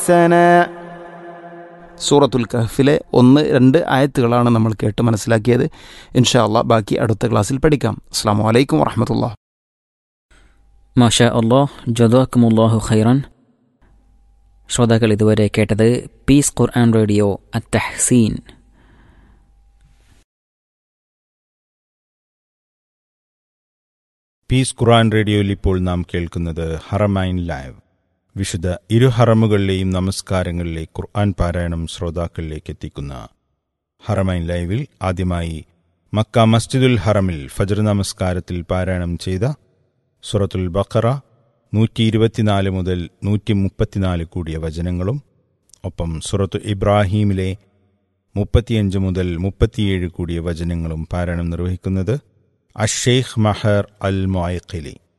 حسنا സൂറത്തുൽ കഹഫിലെ ഒന്ന് രണ്ട് ആയത്തുകളാണ് നമ്മൾ കേട്ട് മനസ്സിലാക്കിയത് ഇൻഷാ അള്ളാഹ് ബാക്കി അടുത്ത ക്ലാസ്സിൽ പഠിക്കാം അസ്സാം വലൈക്കും വറഹമത്തുള്ള മാഷാ അള്ളാഹ് ജദാക്കുമുല്ലാഹു ഖൈറൻ ശ്രോതാക്കൾ ഇതുവരെ കേട്ടത് പീസ് ഖുർആൻ റേഡിയോ അത്തഹ്സീൻ പീസ് ഖുറാൻ റേഡിയോയിൽ ഇപ്പോൾ നാം കേൾക്കുന്നത് ഹറമൈൻ ലൈവ് വിശുദ്ധ ഇരു ഹറമുകളിലെയും നമസ്കാരങ്ങളിലെ ഖുർആൻ പാരായണം ശ്രോതാക്കളിലേക്ക് എത്തിക്കുന്ന ഹറമൈൻ ലൈവിൽ ആദ്യമായി മക്ക മസ്ജിദുൽ ഹറമിൽ ഫജർ നമസ്കാരത്തിൽ പാരായണം ചെയ്ത സുറത്തുൽ ബഖറ നൂറ്റി ഇരുപത്തിനാല് മുതൽ നൂറ്റി മുപ്പത്തിനാല് കൂടിയ വചനങ്ങളും ഒപ്പം സുറത്തു ഇബ്രാഹീമിലെ മുപ്പത്തിയഞ്ച് മുതൽ മുപ്പത്തിയേഴ് കൂടിയ വചനങ്ങളും പാരായണം നിർവഹിക്കുന്നത് അഷേഖ് മഹർ അൽ മൊയ്ഖലി